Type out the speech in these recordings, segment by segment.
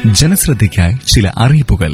ജനശ്രദ്ധയ്ക്കായി ചില അറിയിപ്പുകൾ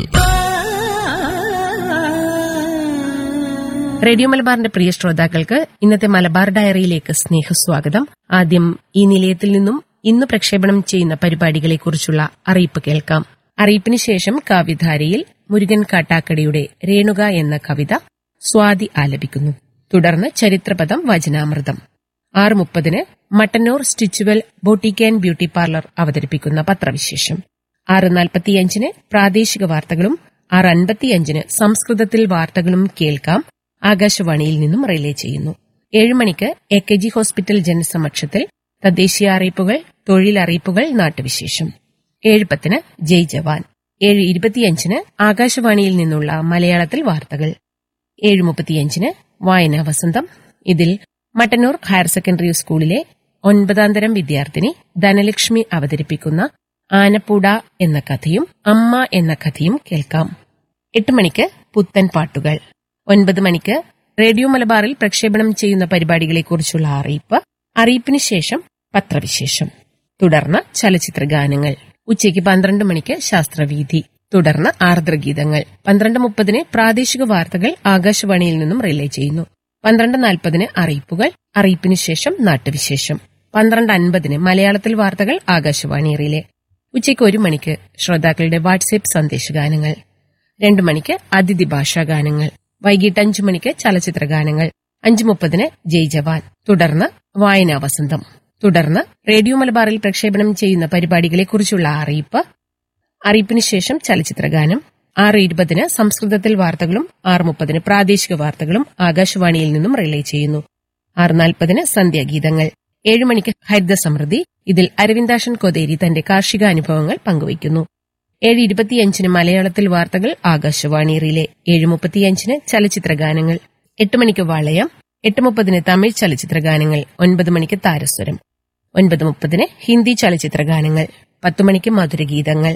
റേഡിയോ മലബാറിന്റെ പ്രിയ ശ്രോതാക്കൾക്ക് ഇന്നത്തെ മലബാർ ഡയറിയിലേക്ക് സ്നേഹസ്വാഗതം ആദ്യം ഈ നിലയത്തിൽ നിന്നും ഇന്ന് പ്രക്ഷേപണം ചെയ്യുന്ന പരിപാടികളെക്കുറിച്ചുള്ള അറിയിപ്പ് കേൾക്കാം അറിയിപ്പിന് ശേഷം കാവ്യധാരയിൽ മുരുകൻ കാട്ടാക്കടിയുടെ രേണുക എന്ന കവിത സ്വാതി ആലപിക്കുന്നു തുടർന്ന് ചരിത്രപദം വചനാമൃതം ആറ് മുപ്പതിന് Mattannur Stitchual boutique and beauty parlour അവതരിപ്പിക്കുന്ന പത്രവിശേഷം ആറ് നാൽപ്പത്തിയഞ്ചിന് പ്രാദേശിക വാർത്തകളും ആറ് അൻപത്തിയഞ്ചിന് സംസ്കൃതത്തിൽ വാർത്തകളും കേൾക്കാം ആകാശവാണിയിൽ നിന്നും റിലേ ചെയ്യുന്നു ഏഴ് മണിക്ക് എ കെ ജി ഹോസ്പിറ്റൽ ജനസമക്ഷത്തിൽ തദ്ദേശീയ അറിയിപ്പുകൾ തൊഴിലറിയിപ്പുകൾ നാട്ടുവിശേഷം ഏഴ് പത്തിന് ജയ് ജവാൻ ഏഴ് ഇരുപത്തിയഞ്ചിന് ആകാശവാണിയിൽ നിന്നുള്ള മലയാളത്തിൽ വാർത്തകൾ ഏഴ് മുപ്പത്തിയഞ്ചിന് വായനാ വസന്തം ഇതിൽ മട്ടന്നൂർ ഹയർ സെക്കൻഡറി സ്കൂളിലെ ഒൻപതാം തരം വിദ്യാർത്ഥിനി ധനലക്ഷ്മി അവതരിപ്പിക്കുന്ന ആനപ്പൂട എന്ന കഥയും അമ്മ എന്ന കഥയും കേൾക്കാം എട്ട് മണിക്ക് പുത്തൻ പാട്ടുകൾ ഒൻപത് മണിക്ക് റേഡിയോ മലബാറിൽ പ്രക്ഷേപണം ചെയ്യുന്ന പരിപാടികളെക്കുറിച്ചുള്ള അറിയിപ്പ് അറിയിപ്പിന് ശേഷം പത്രവിശേഷം തുടർന്ന് ചലച്ചിത്ര ഗാനങ്ങൾ ഉച്ചയ്ക്ക് പന്ത്രണ്ട് മണിക്ക് ശാസ്ത്രവീഥി തുടർന്ന് ആർദ്രഗീതങ്ങൾ പന്ത്രണ്ട് മുപ്പതിന് പ്രാദേശിക വാർത്തകൾ ആകാശവാണിയിൽ നിന്നും റിലേ ചെയ്യുന്നു പന്ത്രണ്ട് നാൽപ്പതിന് അറിയിപ്പുകൾ അറിയിപ്പിന് ശേഷം നാട്ടുവിശേഷം പന്ത്രണ്ട് അൻപതിന് മലയാളത്തിൽ വാർത്തകൾ ആകാശവാണി റിലേ ഉച്ചയ്ക്ക് ഒരു മണിക്ക് ശ്രോതാക്കളുടെ വാട്സ്ആപ്പ് സന്ദേശഗാനങ്ങൾ രണ്ടു മണിക്ക് അതിഥി ഭാഷാ ഗാനങ്ങൾ വൈകിട്ട് അഞ്ചു മണിക്ക് ചലച്ചിത്ര ഗാനങ്ങൾ അഞ്ചു മുപ്പതിന് ജയ് ജവാൻ തുടർന്ന് വായനാ വസന്തം തുടർന്ന് റേഡിയോ മലബാറിൽ പ്രക്ഷേപണം ചെയ്യുന്ന പരിപാടികളെക്കുറിച്ചുള്ള അറിയിപ്പ് അറിയിപ്പിന് ശേഷം ചലച്ചിത്ര ഗാനം ആറ് ഇരുപതിന് സംസ്കൃതത്തിൽ വാർത്തകളും ആറ് മുപ്പതിന് പ്രാദേശിക വാർത്തകളും ആകാശവാണിയിൽ നിന്നും റിലേ ചെയ്യുന്നു ആറ് നാൽപ്പതിന് സന്ധ്യാഗീതങ്ങൾ ഏഴ് മണിക്ക് ഹരിത സമൃദ്ധി ഇതിൽ അരവിന്ദാഷൻ കൊതേരി തന്റെ കാർഷിക അനുഭവങ്ങൾ പങ്കുവയ്ക്കുന്നു ഏഴ് ഇരുപത്തിയഞ്ചിന് മലയാളത്തിൽ വാർത്തകൾ ആകാശവാണി റിലേ ഏഴ് മുപ്പത്തിയഞ്ചിന് ചലച്ചിത്ര ഗാനങ്ങൾ എട്ട് മണിക്ക് വളയം എട്ട് മുപ്പതിന് തമിഴ് ചലച്ചിത്ര ഗാനങ്ങൾ ഒൻപത് മണിക്ക് താരസ്വരം ഒൻപത് മുപ്പതിന് ഹിന്ദി ചലച്ചിത്ര ഗാനങ്ങൾ പത്തു മണിക്ക് മധുരഗീതങ്ങൾ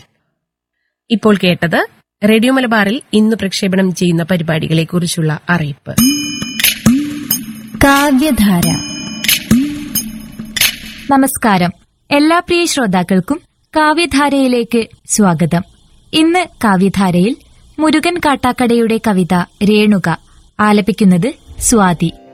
ഇപ്പോൾ കേട്ടത് റേഡിയോ മലബാറിൽ ഇന്ന് പ്രക്ഷേപണം ചെയ്യുന്ന പരിപാടികളെക്കുറിച്ചുള്ള അറിയിപ്പ് കാവ്യധാര നമസ്കാരം എല്ലാ പ്രിയ ശ്രോതാക്കൾക്കും കാവ്യധാരയിലേക്ക് സ്വാഗതം ഇന്ന് കാവ്യധാരയിൽ മുരുകൻ കാട്ടാക്കടയുടെ കവിത രേണുക ആലപിക്കുന്നത് സ്വാതി